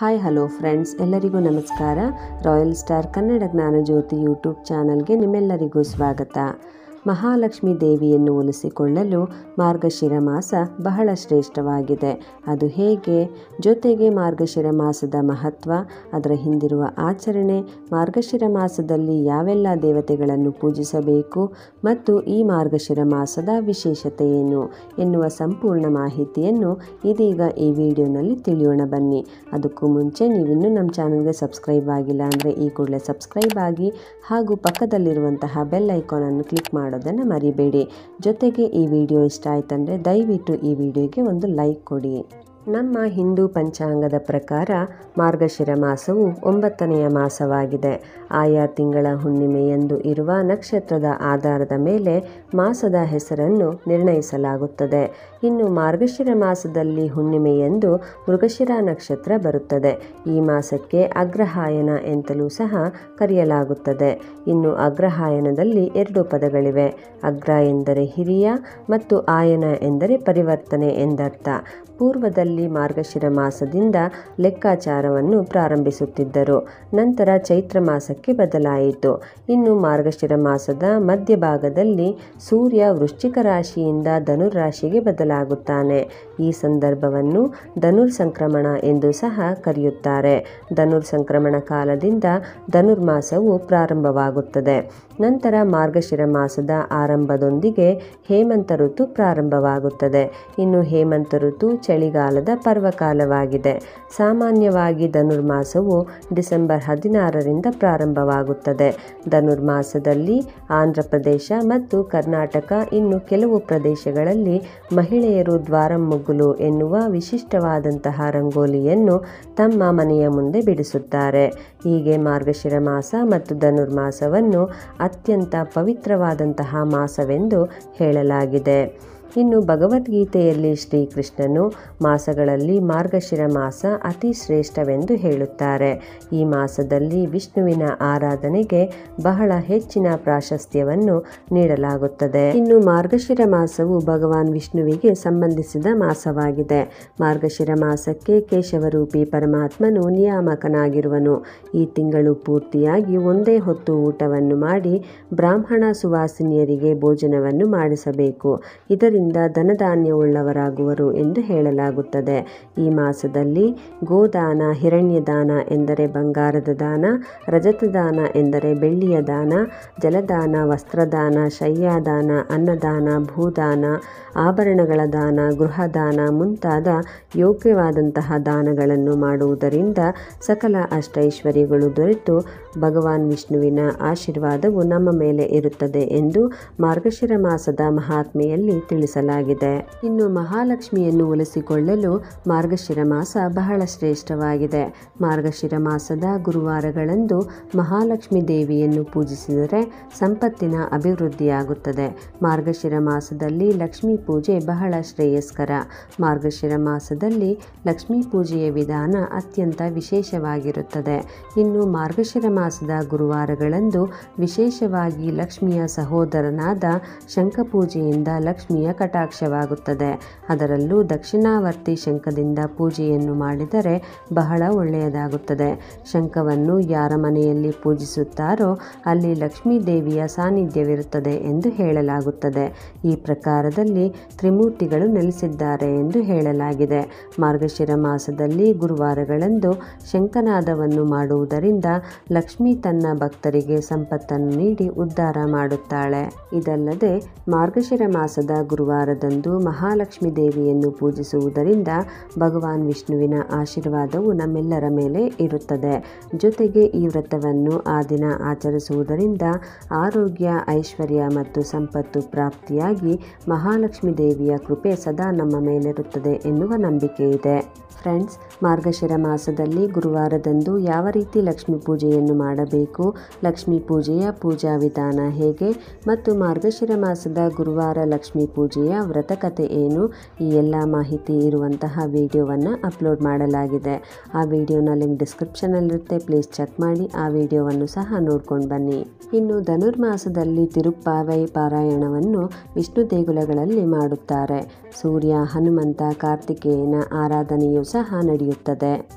hi hello friends ಎಲ್ಲರಿಗೂ ನಮಸ್ಕಾರ royal star Kannada Jnanajyothi YouTube ಚಾನಲ್ಗೆ ನಿಮ್ಮೆಲ್ಲರಿಗೂ ಸ್ವಾಗತ ಮಹಾಲಕ್ಷ್ಮೀ ದೇವಿಯನ್ನು ಉಳಿಸಿಕೊಳ್ಳಲು ಮಾರ್ಗಶಿರ ಮಾಸ ಬಹಳ ಶ್ರೇಷ್ಠವಾಗಿದೆ ಅದು ಹೇಗೆ ಜೊತೆಗೆ ಮಾರ್ಗಶಿರ ಮಾಸದ ಮಹತ್ವ ಅದರ ಹಿಂದಿರುವ ಆಚರಣೆ ಮಾರ್ಗಶಿರ ಮಾಸದಲ್ಲಿ ಯಾವೆಲ್ಲ ದೇವತೆಗಳನ್ನು ಪೂಜಿಸಬೇಕು ಮತ್ತು ಈ ಮಾರ್ಗಶಿರ ಮಾಸದ ವಿಶೇಷತೆ ಏನು ಎನ್ನುವ ಸಂಪೂರ್ಣ ಮಾಹಿತಿಯನ್ನು ಇದೀಗ ಈ ವಿಡಿಯೋನಲ್ಲಿ ತಿಳಿಯೋಣ ಬನ್ನಿ ಅದಕ್ಕೂ ಮುಂಚೆ ನೀವಿನ್ನೂ ನಮ್ಮ ಚಾನಲ್ಗೆ ಸಬ್ಸ್ಕ್ರೈಬ್ ಆಗಿಲ್ಲ ಅಂದರೆ ಈ ಕೂಡಲೇ ಸಬ್ಸ್ಕ್ರೈಬ್ ಆಗಿ ಹಾಗೂ ಪಕ್ಕದಲ್ಲಿರುವಂತಹ ಬೆಲ್ ಐಕಾನನ್ನು ಕ್ಲಿಕ್ ಮಾಡೋದನ್ನು ಮರಿಬೇಡಿ ಜೊತೆಗೆ ಈ ವಿಡಿಯೋ ಇಷ್ಟ ಆಯ್ತಂದರೆ ದಯವಿಟ್ಟು ಈ ವಿಡಿಯೋಗೆ ಒಂದು ಲೈಕ್ ಕೊಡಿ ನಮ್ಮ ಹಿಂದೂ ಪಂಚಾಂಗದ ಪ್ರಕಾರ ಮಾರ್ಗಶಿರ ಮಾಸವು ಒಂಬತ್ತನೆಯ ಮಾಸವಾಗಿದೆ ಆಯಾ ತಿಂಗಳ ಹುಣ್ಣಿಮೆಯಂದು ಇರುವ ನಕ್ಷತ್ರದ ಆಧಾರದ ಮೇಲೆ ಮಾಸದ ಹೆಸರನ್ನು ನಿರ್ಣಯಿಸಲಾಗುತ್ತದೆ ಇನ್ನು ಮಾರ್ಗಶಿರ ಮಾಸದಲ್ಲಿ ಹುಣ್ಣಿಮೆಯಂದು ಮೃಗಶಿರ ನಕ್ಷತ್ರ ಬರುತ್ತದೆ ಈ ಮಾಸಕ್ಕೆ ಅಗ್ರಹಾಯನ ಎಂತಲೂ ಸಹ ಕರೆಯಲಾಗುತ್ತದೆ ಇನ್ನು ಅಗ್ರಹಾಯನದಲ್ಲಿ ಎರಡು ಪದಗಳಿವೆ ಅಗ್ರ ಎಂದರೆ ಹಿರಿಯ ಮತ್ತು ಆಯನ ಎಂದರೆ ಪರಿವರ್ತನೆ ಎಂದರ್ಥ ಪೂರ್ವದಲ್ಲಿ ಮಾರ್ಗಶಿರ ಮಾಸದಿಂದ ಲೆಕ್ಕಾಚಾರವನ್ನು ಪ್ರಾರಂಭಿಸುತ್ತಿದ್ದರು ನಂತರ ಚೈತ್ರ ಮಾಸಕ್ಕೆ ಬದಲಾಯಿತು ಇನ್ನು ಮಾರ್ಗಶಿರ ಮಾಸದ ಮಧ್ಯಭಾಗದಲ್ಲಿ ಸೂರ್ಯ ವೃಶ್ಚಿಕ ರಾಶಿಯಿಂದ ಧನುರ್ ರಾಶಿಗೆ ಬದಲಾಗುತ್ತಾನೆ ಈ ಸಂದರ್ಭವನ್ನು ಧನುರ್ ಸಂಕ್ರಮಣ ಎಂದು ಸಹ ಕರೆಯುತ್ತಾರೆ ಧನುರ್ ಸಂಕ್ರಮಣ ಕಾಲದಿಂದ ಧನುರ್ಮಾಸವು ಪ್ರಾರಂಭವಾಗುತ್ತದೆ ನಂತರ ಮಾರ್ಗಶಿರ ಮಾಸದ ಆರಂಭದೊಂದಿಗೆ ಹೇಮಂತ ಋತು ಪ್ರಾರಂಭವಾಗುತ್ತದೆ ಇನ್ನು ಹೇಮಂತ ಋತು ಚಳಿಗಾಲದ ಪರ್ವಕಾಲವಾಗಿದೆ ಸಾಮಾನ್ಯವಾಗಿ ಧನುರ್ಮಾಸವು ಡಿಸೆಂಬರ್ ಹದಿನಾರರಿಂದ ಪ್ರಾರಂಭವಾಗುತ್ತದೆ ಧನುರ್ಮಾಸದಲ್ಲಿ ಆಂಧ್ರ ಪ್ರದೇಶ ಮತ್ತು ಕರ್ನಾಟಕ ಇನ್ನು ಕೆಲವು ಪ್ರದೇಶಗಳಲ್ಲಿ ಮಹಿಳೆಯರು ದ್ವಾರಮುಗ್ಗುಲು ಎನ್ನುವ ವಿಶಿಷ್ಟವಾದಂತಹ ರಂಗೋಲಿಯನ್ನು ತಮ್ಮ ಮನೆಯ ಮುಂದೆ ಬಿಡಿಸುತ್ತಾರೆ ಹೀಗೆ ಮಾರ್ಗಶಿರ ಮಾಸ ಮತ್ತು ಧನುರ್ಮಾಸವನ್ನು ಅತ್ಯಂತ ಪವಿತ್ರವಾದಂತಹ ಮಾಸವೆಂದು ಹೇಳಲಾಗಿದೆ ಇನ್ನು ಭಗವದ್ಗೀತೆಯಲ್ಲಿ ಶ್ರೀಕೃಷ್ಣನು ಮಾಸಗಳಲ್ಲಿ ಮಾರ್ಗಶಿರ ಮಾಸ ಅತಿ ಶ್ರೇಷ್ಠವೆಂದು ಹೇಳುತ್ತಾರೆ ಈ ಮಾಸದಲ್ಲಿ ವಿಷ್ಣುವಿನ ಆರಾಧನೆಗೆ ಬಹಳ ಹೆಚ್ಚಿನ ಪ್ರಾಶಸ್ತ್ಯವನ್ನು ನೀಡಲಾಗುತ್ತದೆ ಇನ್ನು ಮಾರ್ಗಶಿರ ಮಾಸವು ಭಗವಾನ್ ವಿಷ್ಣುವಿಗೆ ಸಂಬಂಧಿಸಿದ ಮಾಸವಾಗಿದೆ ಮಾರ್ಗಶಿರ ಮಾಸಕ್ಕೆ ಕೇಶವರೂಪಿ ಪರಮಾತ್ಮನು ನಿಯಾಮಕನಾಗಿರುವನು ಈ ತಿಂಗಳು ಪೂರ್ತಿಯಾಗಿ ಒಂದೇ ಹೊತ್ತು ಊಟವನ್ನು ಮಾಡಿ ಬ್ರಾಹ್ಮಣ ಸುವಾಸಿನಿಯರಿಗೆ ಭೋಜನವನ್ನು ಮಾಡಿಸಬೇಕು ಇದರಿಂದ ಧನಧಾನ್ಯವುಳ್ಳವರಾಗುವರು ಎಂದು ಹೇಳಲಾಗುತ್ತದೆ ಈ ಮಾಸದಲ್ಲಿ ಗೋದಾನ ಹಿರಣ್ಯದಾನ ಎಂದರೆ ಬಂಗಾರದ ದಾನ ರಜತದಾನ ಎಂದರೆ ಬೆಳ್ಳಿಯ ದಾನ ಜಲದಾನ ವಸ್ತ್ರದಾನ ಶಯ್ಯಾದಾನ ಅನ್ನದಾನ ಭೂದಾನ ಆಭರಣಗಳ ದಾನ ಗೃಹದಾನ ಮುಂತಾದ ಯೋಗ್ಯವಾದಂತಹ ದಾನಗಳನ್ನು ಮಾಡುವುದರಿಂದ ಸಕಲ ಅಷ್ಟೈಶ್ವರ್ಯಗಳು ದೊರೆತು ಭಗವಾನ್ ವಿಷ್ಣುವಿನ ಆಶೀರ್ವಾದವು ನಮ್ಮ ಮೇಲೆ ಇರುತ್ತದೆ ಎಂದು ಮಾರ್ಗಶಿರ ಮಾಸದ ಮಹಾತ್ಮೆಯಲ್ಲಿ ತಿಳಿಸಲಾಗಿದೆ ಇನ್ನು ಮಹಾಲಕ್ಷ್ಮಿಯನ್ನು ಉಳಿಸಿಕೊಳ್ಳಲು ಮಾರ್ಗಶಿರ ಮಾಸ ಬಹಳ ಶ್ರೇಷ್ಠವಾಗಿದೆ ಮಾರ್ಗಶಿರ ಮಾಸದ ಗುರುವಾರಗಳಂದು ಮಹಾಲಕ್ಷ್ಮಿ ದೇವಿಯನ್ನು ಪೂಜಿಸಿದರೆ ಸಂಪತ್ತಿನ ಅಭಿವೃದ್ಧಿಯಾಗುತ್ತದೆ ಮಾರ್ಗಶಿರ ಮಾಸದಲ್ಲಿ ಲಕ್ಷ್ಮೀ ಪೂಜೆ ಬಹಳ ಶ್ರೇಯಸ್ಕರ ಮಾರ್ಗಶಿರ ಮಾಸದಲ್ಲಿ ಲಕ್ಷ್ಮೀ ಪೂಜೆಯ ವಿಧಾನ ಅತ್ಯಂತ ವಿಶೇಷವಾಗಿರುತ್ತದೆ ಇನ್ನು ಮಾರ್ಗಶಿರ ಮಾಸದ ಗುರುವಾರಗಳಂದು ವಿಶೇಷವಾಗಿ ಲಕ್ಷ್ಮಿಯ ಸಹೋದರನಾದ ಶಂಖಪೂಜೆಯಿಂದ ಲಕ್ಷ್ಮಿಯ ಕಟಾಕ್ಷವಾಗುತ್ತದೆ ಅದರಲ್ಲೂ ದಕ್ಷಿಣಾವರ್ತಿ ಶಂಖದಿಂದ ಪೂಜೆಯನ್ನು ಮಾಡಿದರೆ ಬಹಳ ಒಳ್ಳೆಯದಾಗುತ್ತದೆ ಶಂಖವನ್ನು ಯಾರ ಮನೆಯಲ್ಲಿ ಪೂಜಿಸುತ್ತಾರೋ ಅಲ್ಲಿ ಲಕ್ಷ್ಮೀ ದೇವಿಯ ಸಾನ್ನಿಧ್ಯವಿರುತ್ತದೆ ಎಂದು ಹೇಳಲಾಗುತ್ತದೆ ಈ ಪ್ರಕಾರದಲ್ಲಿ ತ್ರಿಮೂರ್ತಿಗಳು ನೆಲೆಸಿದ್ದಾರೆ ಎಂದು ಹೇಳಲಾಗಿದೆ ಮಾರ್ಗಶಿರ ಮಾಸದಲ್ಲಿ ಗುರುವಾರಗಳಂದು ಶಂಖನಾದವನ್ನು ಮಾಡುವುದರಿಂದ ಲಕ್ಷ್ಮಿ ತನ್ನ ಭಕ್ತರಿಗೆ ಸಂಪತ್ತನ್ನು ನೀಡಿ ಉದ್ಧಾರ ಮಾಡುತ್ತಾಳೆ ಇದಲ್ಲದೆ ಮಾರ್ಗಶಿರ ಮಾಸದ ಗುರುವಾರದಂದು ಮಹಾಲಕ್ಷ್ಮಿ ದೇವಿಯನ್ನು ಪೂಜಿಸುವುದರಿಂದ ಭಗವಾನ್ ವಿಷ್ಣುವಿನ ಆಶೀರ್ವಾದವು ನಮ್ಮೆಲ್ಲರ ಮೇಲೆ ಇರುತ್ತದೆ ಜೊತೆಗೆ ಈ ವ್ರತವನ್ನು ಆ ದಿನ ಆಚರಿಸುವುದರಿಂದ ಆರೋಗ್ಯ ಐಶ್ವರ್ಯ ಮತ್ತು ಸಂಪತ್ತು ಪ್ರಾಪ್ತಿಯಾಗಿ ಮಹಾಲಕ್ಷ್ಮಿ ದೇವಿಯ ಕೃಪೆ ಸದಾ ನಮ್ಮ ಮೇಲಿರುತ್ತದೆ ಎನ್ನುವ ನಂಬಿಕೆ ಇದೆ ಫ್ರೆಂಡ್ಸ್ ಮಾರ್ಗಶಿರ ಮಾಸದಲ್ಲಿ ಗುರುವಾರದಂದು ಯಾವ ರೀತಿ ಲಕ್ಷ್ಮೀ ಪೂಜೆಯನ್ನು ಮಾಡಬೇಕು ಲಕ್ಷ್ಮೀ ಪೂಜೆಯ ಪೂಜಾ ವಿಧಾನ ಹೇಗೆ ಮತ್ತು ಮಾರ್ಗಶಿರ ಮಾಸದ ಗುರುವಾರ ಲಕ್ಷ್ಮೀ ಪೂಜೆಯ ವ್ರತಕತೆ ಏನು ಈ ಎಲ್ಲ ಮಾಹಿತಿ ಇರುವಂತಹ ವಿಡಿಯೋವನ್ನು ಅಪ್ಲೋಡ್ ಮಾಡಲಾಗಿದೆ ಆ ವಿಡಿಯೋನ ಲಿಂಕ್ ಡಿಸ್ಕ್ರಿಪ್ಷನಲ್ಲಿರುತ್ತೆ ಪ್ಲೀಸ್ ಚೆಕ್ ಮಾಡಿ ಆ ವಿಡಿಯೋವನ್ನು ಸಹ ನೋಡ್ಕೊಂಡು ಬನ್ನಿ ಇನ್ನು ಧನುರ್ಮಾಸದಲ್ಲಿ ತಿರುಪ್ಪಾವೈ ಪಾರಾಯಣವನ್ನು ವಿಷ್ಣು ದೇಗುಲಗಳಲ್ಲಿ ಮಾಡುತ್ತಾರೆ ಸೂರ್ಯ ಹನುಮಂತ ಕಾರ್ತಿಕೇಯನ ಆರಾಧನೆಯು ಸಹ ನಡೆಯುತ್ತದೆ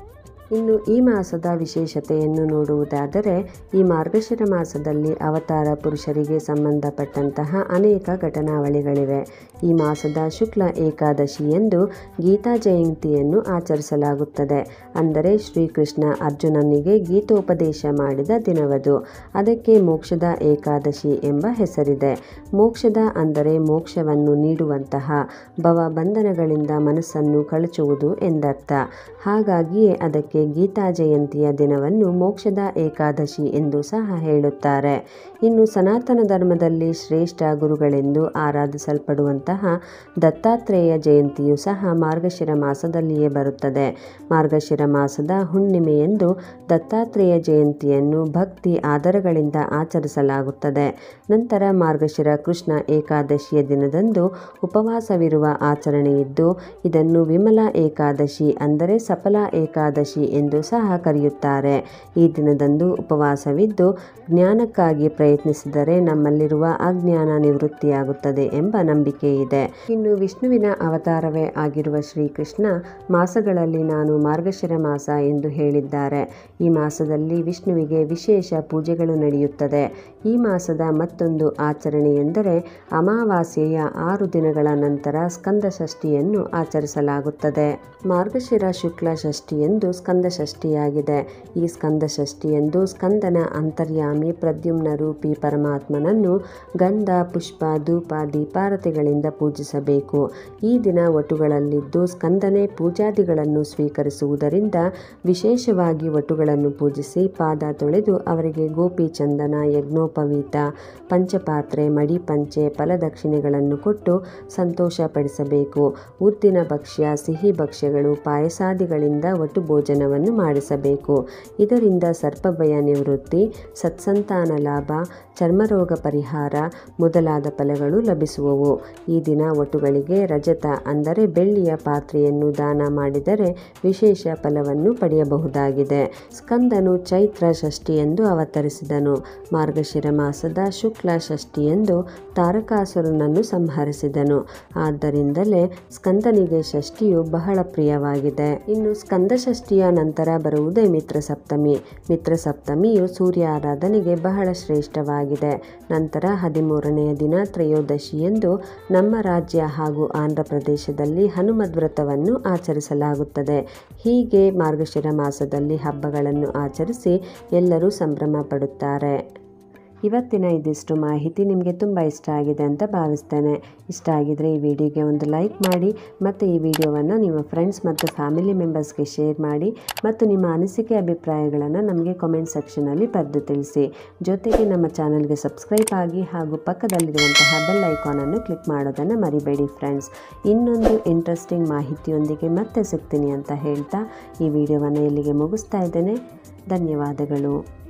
ಇನ್ನು ಈ ಮಾಸದ ವಿಶೇಷತೆಯನ್ನು ನೋಡುವುದಾದರೆ ಈ ಮಾರ್ಗಶಿರ ಮಾಸದಲ್ಲಿ ಅವತಾರ ಪುರುಷರಿಗೆ ಸಂಬಂಧಪಟ್ಟಂತಹ ಅನೇಕ ಘಟನಾವಳಿಗಳಿವೆ ಈ ಮಾಸದ ಶುಕ್ಲ ಏಕಾದಶಿ ಎಂದು ಗೀತಾ ಜಯಂತಿಯನ್ನು ಆಚರಿಸಲಾಗುತ್ತದೆ ಅಂದರೆ ಶ್ರೀಕೃಷ್ಣ ಅರ್ಜುನನಿಗೆ ಗೀತೋಪದೇಶ ಮಾಡಿದ ದಿನವದು ಅದಕ್ಕೆ ಮೋಕ್ಷದ ಏಕಾದಶಿ ಎಂಬ ಹೆಸರಿದೆ ಮೋಕ್ಷದ ಅಂದರೆ ಮೋಕ್ಷವನ್ನು ನೀಡುವಂತಹ ಭವಬಂಧನಗಳಿಂದ ಮನಸ್ಸನ್ನು ಕಳಚುವುದು ಎಂದರ್ಥ ಹಾಗಾಗಿಯೇ ಅದಕ್ಕೆ ಗೀತಾ ಜಯಂತಿಯ ದಿನವನ್ನು ಮೋಕ್ಷದ ಏಕಾದಶಿ ಎಂದು ಸಹ ಹೇಳುತ್ತಾರೆ ಇನ್ನು ಸನಾತನ ಧರ್ಮದಲ್ಲಿ ಶ್ರೇಷ್ಠ ಗುರುಗಳೆಂದು ಆರಾಧಿಸಲ್ಪಡುವಂತಹ ದತ್ತಾತ್ರೇಯ ಜಯಂತಿಯು ಸಹ ಮಾರ್ಗಶಿರ ಮಾಸದಲ್ಲಿಯೇ ಬರುತ್ತದೆ ಮಾರ್ಗಶಿರ ಮಾಸದ ಹುಣ್ಣಿಮೆಯಂದು ದತ್ತಾತ್ರೇಯ ಜಯಂತಿಯನ್ನು ಭಕ್ತಿ ಆದರಗಳಿಂದ ಆಚರಿಸಲಾಗುತ್ತದೆ ನಂತರ ಮಾರ್ಗಶಿರ ಕೃಷ್ಣ ಏಕಾದಶಿಯ ದಿನದಂದು ಉಪವಾಸವಿರುವ ಆಚರಣೆಯಿದ್ದು ಇದನ್ನು ವಿಮಲ ಏಕಾದಶಿ ಅಂದರೆ ಸಫಲ ಏಕಾದಶಿ ಎಂದು ಸಹ ಕರೆಯುತ್ತಾರೆ ಈ ದಿನದಂದು ಉಪವಾಸವಿದ್ದು ಜ್ಞಾನಕ್ಕಾಗಿ ಪ್ರಯತ್ನಿಸಿದರೆ ನಮ್ಮಲ್ಲಿರುವ ಅಜ್ಞಾನ ನಿವೃತ್ತಿಯಾಗುತ್ತದೆ ಎಂಬ ನಂಬಿಕೆ ಇದೆ ಇನ್ನು ವಿಷ್ಣುವಿನ ಅವತಾರವೇ ಆಗಿರುವ ಶ್ರೀಕೃಷ್ಣ ಮಾಸಗಳಲ್ಲಿ ನಾನು ಮಾರ್ಗಶಿರ ಮಾಸ ಎಂದು ಹೇಳಿದ್ದಾರೆ ಈ ಮಾಸದಲ್ಲಿ ವಿಷ್ಣುವಿಗೆ ವಿಶೇಷ ಪೂಜೆಗಳು ನಡೆಯುತ್ತದೆ ಈ ಮಾಸದ ಮತ್ತೊಂದು ಆಚರಣೆ ಎಂದರೆ ಅಮಾವಾಸ್ಯೆಯ ಆರು ದಿನಗಳ ನಂತರ ಸ್ಕಂದ ಷಷ್ಠಿಯನ್ನು ಆಚರಿಸಲಾಗುತ್ತದೆ ಮಾರ್ಗಶಿರ ಶುಕ್ಲ ಷಷ್ಠಿಯೆಂದು ಸ್ಕಂದ ಷಷ್ಠಿಯಾಗಿದೆ ಈ ಸ್ಕಂದ ಷಷ್ಠಿಯೆಂದು ಸ್ಕಂದನ ಅಂತರ್ಯಾಮಿ ಪ್ರದ್ಯುಮ್ನ ರೂಪಿ ಪರಮಾತ್ಮನನ್ನು ಗಂಧ ಪುಷ್ಪ ಧೂಪ ದೀಪಾರತಿಗಳಿಂದ ಪೂಜಿಸಬೇಕು ಈ ದಿನ ವಟುಗಳಲ್ಲಿದ್ದು ಸ್ಕಂದನೆ ಪೂಜಾದಿಗಳನ್ನು ಸ್ವೀಕರಿಸುವುದರಿಂದ ವಿಶೇಷವಾಗಿ ವಟುಗಳನ್ನು ಪೂಜಿಸಿ ಪಾದ ತೊಳೆದು ಅವರಿಗೆ ಗೋಪಿ ಚಂದನ ಯಜ್ಞೋಪವೀತ ಪಂಚಪಾತ್ರೆ ಮಡಿ ಪಂಚೆ ಫಲದಕ್ಷಿಣೆಗಳನ್ನು ಕೊಟ್ಟು ಸಂತೋಷಪಡಿಸಬೇಕು ಉದ್ದಿನ ಭಕ್ಷ್ಯ ಸಿಹಿ ಭಕ್ಷ್ಯಗಳು ಪಾಯಸಾದಿಗಳಿಂದ ಒಟ್ಟು ಭೋಜನವನ್ನು ಮಾಡಿಸಬೇಕು ಇದರಿಂದ ಸರ್ಪಭಯ ನಿವೃತ್ತಿ ಸತ್ಸಂತಾನ ಲಾಭ ಚರ್ಮರೋಗ ಪರಿಹಾರ ಮೊದಲಾದ ಫಲಗಳು ಲಭಿಸುವವು ಈ ದಿನ ಒಟುಗಳಿಗೆ ರಜತ ಅಂದರೆ ಬೆಳ್ಳಿಯ ಪಾತ್ರೆಯನ್ನು ದಾನ ಮಾಡಿದರೆ ವಿಶೇಷ ಫಲವನ್ನು ಪಡೆಯಬಹುದಾಗಿದೆ ಸ್ಕಂದನು ಚೈತ್ರ ಷಷ್ಠಿಯೆಂದು ಅವತರಿಸಿದನು ಮಾರ್ಗಶಿರ ಮಾಸದ ಶುಕ್ಲ ಷಷ್ಠಿಯೆಂದು ತಾರಕಾಸುರನನ್ನು ಸಂಹರಿಸಿದನು ಆದ್ದರಿಂದಲೇ ಸ್ಕಂದನಿಗೆ ಷಷ್ಠಿಯು ಬಹಳ ಪ್ರಿಯವಾಗಿದೆ ಇನ್ನು ಸ್ಕಂದ ಷಷ್ಠಿಯ ನಂತರ ಬರುವುದೇ ಮಿತ್ರ ಸಪ್ತಮಿ ಮಿತ್ರ ಸಪ್ತಮಿಯು ಸೂರ್ಯ ಆರಾಧನೆಗೆ ಬಹಳ ಶ್ರೇಷ್ಠವಾಗಿದೆ ನಂತರ ಹದಿಮೂರನೆಯ ದಿನ ತ್ರಯೋದಶಿಯೆಂದು ನಮ್ಮ ರಾಜ್ಯ ಹಾಗೂ ಆಂಧ್ರ ಪ್ರದೇಶದಲ್ಲಿ ಹನುಮದ್ ವ್ರತವನ್ನು ಆಚರಿಸಲಾಗುತ್ತದೆ ಹೀಗೆ ಮಾರ್ಗಶಿರ ಮಾಸದಲ್ಲಿ ಹಬ್ಬಗಳನ್ನು ಆಚರಿಸಿ ಎಲ್ಲರೂ ಸಂಭ್ರಮ ಪಡುತ್ತಾರೆ ಇವತ್ತಿನ ಇದಿಷ್ಟು ಮಾಹಿತಿ ನಿಮಗೆ ತುಂಬ ಇಷ್ಟ ಆಗಿದೆ ಅಂತ ಭಾವಿಸ್ತೇನೆ ಇಷ್ಟ ಆಗಿದರೆ ಈ ವಿಡಿಯೋಗೆ ಒಂದು ಲೈಕ್ ಮಾಡಿ ಮತ್ತು ಈ ವಿಡಿಯೋವನ್ನು ನಿಮ್ಮ ಫ್ರೆಂಡ್ಸ್ ಮತ್ತು ಫ್ಯಾಮಿಲಿ ಮೆಂಬರ್ಸ್ಗೆ ಶೇರ್ ಮಾಡಿ ಮತ್ತು ನಿಮ್ಮ ಅನಿಸಿಕೆ ಅಭಿಪ್ರಾಯಗಳನ್ನು ನಮಗೆ ಕಾಮೆಂಟ್ ಸೆಕ್ಷನಲ್ಲಿ ಬರೆದು ತಿಳಿಸಿ ಜೊತೆಗೆ ನಮ್ಮ ಚಾನಲ್ಗೆ ಸಬ್ಸ್ಕ್ರೈಬ್ ಆಗಿ ಹಾಗೂ ಪಕ್ಕದಲ್ಲಿರುವಂತಹ ಬೆಲ್ ಐಕಾನನ್ನು ಕ್ಲಿಕ್ ಮಾಡೋದನ್ನು ಮರಿಬೇಡಿ ಫ್ರೆಂಡ್ಸ್ ಇನ್ನೊಂದು ಇಂಟ್ರೆಸ್ಟಿಂಗ್ ಮಾಹಿತಿಯೊಂದಿಗೆ ಮತ್ತೆ ಸಿಗ್ತೀನಿ ಅಂತ ಹೇಳ್ತಾ ಈ ವಿಡಿಯೋವನ್ನು ಇಲ್ಲಿಗೆ ಮುಗಿಸ್ತಾ ಇದ್ದೇನೆ ಧನ್ಯವಾದಗಳು